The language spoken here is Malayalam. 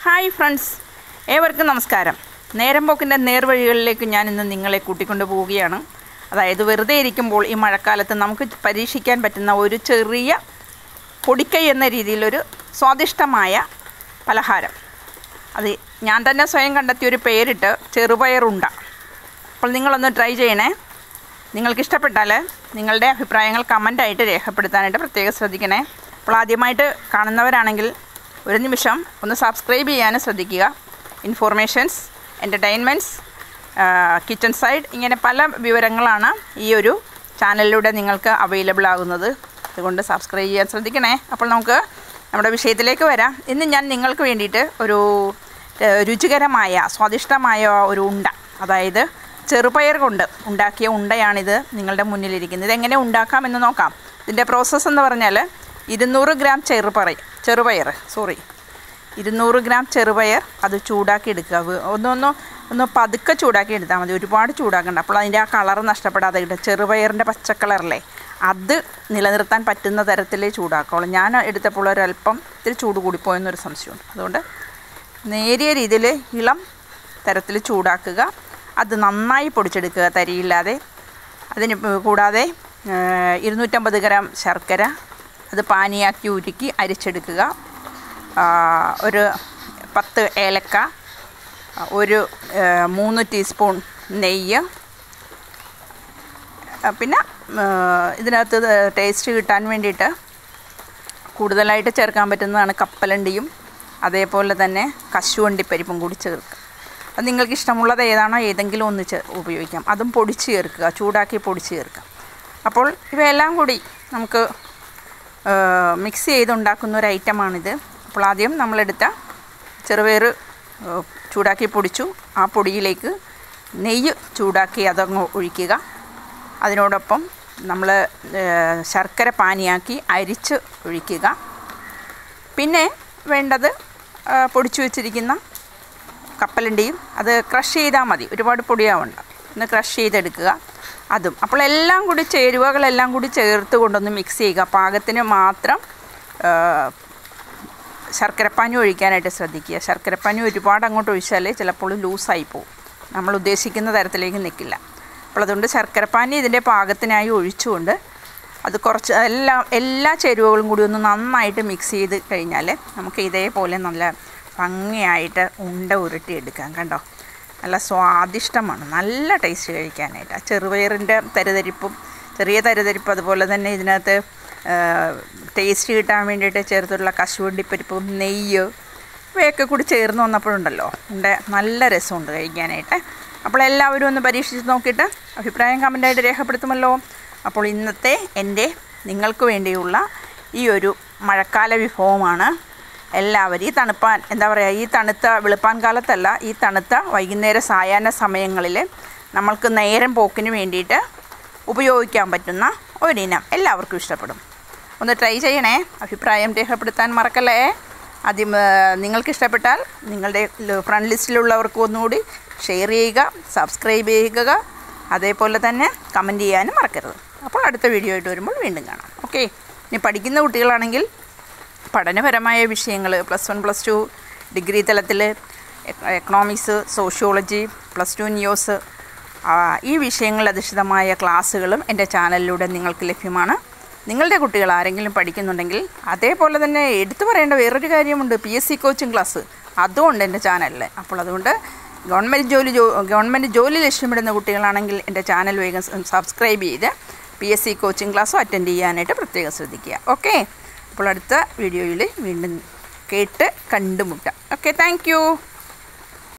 ഹായ് ഫ്രണ്ട്സ് ഏവർക്കും നമസ്കാരം നേരം പോക്കിൻ്റെ നേർവഴികളിലേക്ക് ഞാൻ ഇന്ന് നിങ്ങളെ കൂട്ടിക്കൊണ്ടു പോവുകയാണ് അതായത് വെറുതെ ഇരിക്കുമ്പോൾ ഈ മഴക്കാലത്ത് നമുക്ക് പരീക്ഷിക്കാൻ പറ്റുന്ന ഒരു ചെറിയ പൊടിക്കൈ എന്ന രീതിയിലൊരു സ്വാദിഷ്ടമായ പലഹാരം അത് ഞാൻ തന്നെ സ്വയം കണ്ടെത്തിയ ഒരു പേരിട്ട് ചെറുപയറുണ്ട അപ്പോൾ നിങ്ങളൊന്ന് ട്രൈ ചെയ്യണേ നിങ്ങൾക്ക് ഇഷ്ടപ്പെട്ടാൽ നിങ്ങളുടെ അഭിപ്രായങ്ങൾ കമൻ്റായിട്ട് രേഖപ്പെടുത്താനായിട്ട് പ്രത്യേകം ശ്രദ്ധിക്കണേ അപ്പോൾ ആദ്യമായിട്ട് കാണുന്നവരാണെങ്കിൽ ഒരു നിമിഷം ഒന്ന് സബ്സ്ക്രൈബ് ചെയ്യാനും ശ്രദ്ധിക്കുക ഇൻഫോർമേഷൻസ് എൻ്റർടൈൻമെൻറ്റ്സ് കിച്ചൺ സൈഡ് ഇങ്ങനെ പല വിവരങ്ങളാണ് ഈ ഒരു ചാനലിലൂടെ നിങ്ങൾക്ക് അവൈലബിൾ ആകുന്നത് അതുകൊണ്ട് സബ്സ്ക്രൈബ് ചെയ്യാൻ ശ്രദ്ധിക്കണേ അപ്പോൾ നമുക്ക് നമ്മുടെ വിഷയത്തിലേക്ക് വരാം ഇന്ന് ഞാൻ നിങ്ങൾക്ക് വേണ്ടിയിട്ട് ഒരു ഏഹ്, രുചികരമായ സ്വാദിഷ്ടമായ ഒരു ഉണ്ട അതായത് ചെറുപയർ കൊണ്ട് ഉണ്ടാക്കിയ ഉണ്ടയാണിത് നിങ്ങളുടെ മുന്നിലിരിക്കുന്നത് ഇതെങ്ങനെ ഉണ്ടാക്കാമെന്ന് നോക്കാം ഇതിൻ്റെ പ്രോസസ്സ് എന്ന് പറഞ്ഞാൽ ഇരുന്നൂറ് ഗ്രാം ചെറുപറ ചെറുപയർ സോറി ഇരുന്നൂറ് ഗ്രാം ചെറുപയർ അത് ചൂടാക്കി എടുക്കുക വേ- ഒന്നൊന്ന് ഒന്ന് പതുക്കെ ചൂടാക്കി എടുത്താൽ മതി ഒരുപാട് ചൂടാക്കണ്ട അപ്പോൾ അതിൻ്റെ ആ കളർ നഷ്ടപ്പെടാതെ കിട്ടും ചെറുപയറിൻ്റെ പച്ചക്കളറല്ലേ അത് നിലനിർത്താൻ പറ്റുന്ന തരത്തിലേ ചൂടാക്കുള്ളൂ ഞാൻ എടുത്തപ്പോൾ ഒരല്പം ഇത്തിരി ചൂട് കൂടിപ്പോയെന്നൊരു സംശയമുണ്ട് അതുകൊണ്ട് നേരിയ രീതിയിൽ ഇളം തരത്തിൽ ചൂടാക്കുക അത് നന്നായി പൊടിച്ചെടുക്കുക തരിയില്ലാതെ അതിന് പ് കൂടാതെ ഏഹ്, ഇരുന്നൂറ്റമ്പത് ഗ്രാം ശർക്കര അത് പാനിയാക്കി ഉരുക്കി അരിച്ചെടുക്കുക ആ, ഒരു പത്ത് ഏലക്ക ഒരു ഏഹ്, മൂന്ന് ടീസ്പൂൺ നെയ്യ് ആ, പിന്നെ ഏഹ്, ഇതിനകത്ത് ടേസ്റ്റ് കിട്ടാൻ വേണ്ടിയിട്ട് കൂടുതലായിട്ട് ചേർക്കാൻ പറ്റുന്നതാണ് കപ്പലണ്ടിയും അതേപോലെ തന്നെ കശുവണ്ടി പരിപ്പും കൂടി ചേർക്കുക അത് നിങ്ങൾക്ക് ഇഷ്ടമുള്ളത് ഏതാണോ ഏതെങ്കിലും ഒന്ന് ചേ ഉപയോഗിക്കാം അതും പൊടിച്ച് ചേർക്കുക ചൂടാക്കി പൊടിച്ച് ചേർക്കുക അപ്പോൾ ഇവയെല്ലാം കൂടി നമുക്ക് മിക്സ് ചെയ്തുണ്ടാക്കുന്ന ഒരു ഐറ്റമാണിത് അപ്പോൾ ആദ്യം നമ്മളെടുത്ത ചെറുപയർ ഏഹ്, ചൂടാക്കി പൊടിച്ചു ആ പൊടിയിലേക്ക് നെയ്യ് ചൂടാക്കി അതങ്ങ് ഒഴിക്കുക അതിനോടൊപ്പം നമ്മൾ ശർക്കര പാനിയാക്കി അരിച്ച് ഒഴിക്കുക പിന്നെ വേണ്ടത് ആ, പൊടിച്ചു വെച്ചിരിക്കുന്ന കപ്പലണ്ടിയും അത് ക്രഷ് ചെയ്താൽ മതി ഒരുപാട് പൊടിയാവണ്ട ഒന്ന് ക്രഷ് ചെയ്തെടുക്കുക അതും അപ്പോൾ എല്ലാം കൂടി ചേരുവകളെല്ലാം കൂടി ചേർത്ത് കൊണ്ടൊന്ന് മിക്സ് ചെയ്യുക പാകത്തിന് മാത്രം ആ, ശർക്കരപ്പാനി ഒഴിക്കാനായിട്ട് ശ്രദ്ധിക്കുക ശർക്കരപ്പാനി ഒരുപാട് അങ്ങോട്ട് ഒഴിച്ചാൽ ചിലപ്പോൾ ലൂസായി പോകും നമ്മൾ ഉദ്ദേശിക്കുന്ന തരത്തിലേക്ക് നിൽക്കില്ല അപ്പോൾ അതുകൊണ്ട് ശർക്കരപ്പാനി ഇതിൻ്റെ പാകത്തിനായി ഒഴിച്ചുകൊണ്ട് അത് കുറച്ച് എല്ലാ എല്ലാ ചേരുവകളും കൂടി ഒന്ന് നന്നായിട്ട് മിക്സ് ചെയ്ത് കഴിഞ്ഞാൽ നമുക്ക് ഇതേപോലെ നല്ല ഭംഗിയായിട്ട് ഉണ്ട ഉരുട്ടിയെടുക്കാം കണ്ടോ നല്ല സ്വാദിഷ്ടമാണ് നല്ല ടേസ്റ്റ് കഴിക്കാനായിട്ട് ആ ചെറുപയറിൻ്റെ തരുതരിപ്പും ചെറിയ തരുതരിപ്പ് അതുപോലെ തന്നെ ഇതിനകത്ത് ടേസ്റ്റ് കിട്ടാൻ വേണ്ടിയിട്ട് ചേർത്തിട്ടുള്ള കശുവണ്ടിപ്പരിപ്പും നെയ്യ് ഇവയൊക്കെ കൂടി ചേർന്ന് വന്നപ്പോഴുണ്ടല്ലോ ഉണ്ട് നല്ല രസമുണ്ട് കഴിക്കാനായിട്ട് അപ്പോൾ എല്ലാവരും ഒന്ന് പരീക്ഷിച്ച് നോക്കിയിട്ട് അഭിപ്രായം കമൻ്റായിട്ട് രേഖപ്പെടുത്തുമല്ലോ അപ്പോൾ ഇന്നത്തെ എൻ്റെ നിങ്ങൾക്ക് വേണ്ടിയുള്ള ഈ ഒരു മഴക്കാല വിഭവമാണ് എല്ലാവരും ഈ തണുപ്പാൻ എന്താ പറയുക ഈ തണുത്ത വെളുപ്പാൻ കാലത്തല്ല ഈ തണുത്ത വൈകുന്നേര സായാഹ്ന സമയങ്ങളിൽ നമ്മൾക്ക് നേരം പോക്കിന് വേണ്ടിയിട്ട് ഉപയോഗിക്കാൻ പറ്റുന്ന ഒരിനം എല്ലാവർക്കും ഇഷ്ടപ്പെടും ഒന്ന് ട്രൈ ചെയ്യണേ അഭിപ്രായം രേഖപ്പെടുത്താൻ മറക്കല്ലേ ആദ്യം ആ, നിങ്ങൾക്ക് ഇഷ്ടപ്പെട്ടാൽ നിങ്ങളുടെ ഫ്രണ്ട് ലിസ്റ്റിലുള്ളവർക്ക് ഒന്നുകൂടി ഷെയർ ചെയ്യുക സബ്സ്ക്രൈബ് ചെയ്യുക അതേപോലെ തന്നെ കമൻറ്റ് ചെയ്യാനും മറക്കരുത് അപ്പോൾ അടുത്ത വീഡിയോ ആയിട്ട് വരുമ്പോൾ വീണ്ടും കാണാം ഓക്കെ ഇനി പഠിക്കുന്ന കുട്ടികളാണെങ്കിൽ പഠനപരമായ വിഷയങ്ങൾ plus one plus two degree തലത്തിൽ economics sociology plus two news ഈ വിഷയങ്ങളിൽ അധിഷ്ഠിതമായ ക്ലാസ്സുകളും എൻ്റെ ചാനലിലൂടെ നിങ്ങൾക്ക് ലഭ്യമാണ് നിങ്ങളുടെ കുട്ടികൾ ആരെങ്കിലും പഠിക്കുന്നുണ്ടെങ്കിൽ അതേപോലെ തന്നെ എടുത്തു പറയേണ്ട വേറൊരു കാര്യമുണ്ട് P S C coaching class അതും ഉണ്ട് എൻ്റെ ചാനലിൽ അപ്പോൾ അതുകൊണ്ട് ഗവൺമെൻറ് ജോലി ജോ ഗവൺമെൻറ് ജോലി ലക്ഷ്യമിടുന്ന കുട്ടികളാണെങ്കിൽ എൻ്റെ ചാനൽ വേഗം സബ്സ്ക്രൈബ് ചെയ്ത് പി എസ് സി കോച്ചിങ് ക്ലാസ്സും അറ്റൻഡ് ചെയ്യാനായിട്ട് പ്രത്യേകം ശ്രദ്ധിക്കുക ഓക്കെ അപ്പോൾ അടുത്ത വീഡിയോയിൽ വീണ്ടും കേട്ട് കണ്ടുമുട്ടാം ഓക്കെ താങ്ക്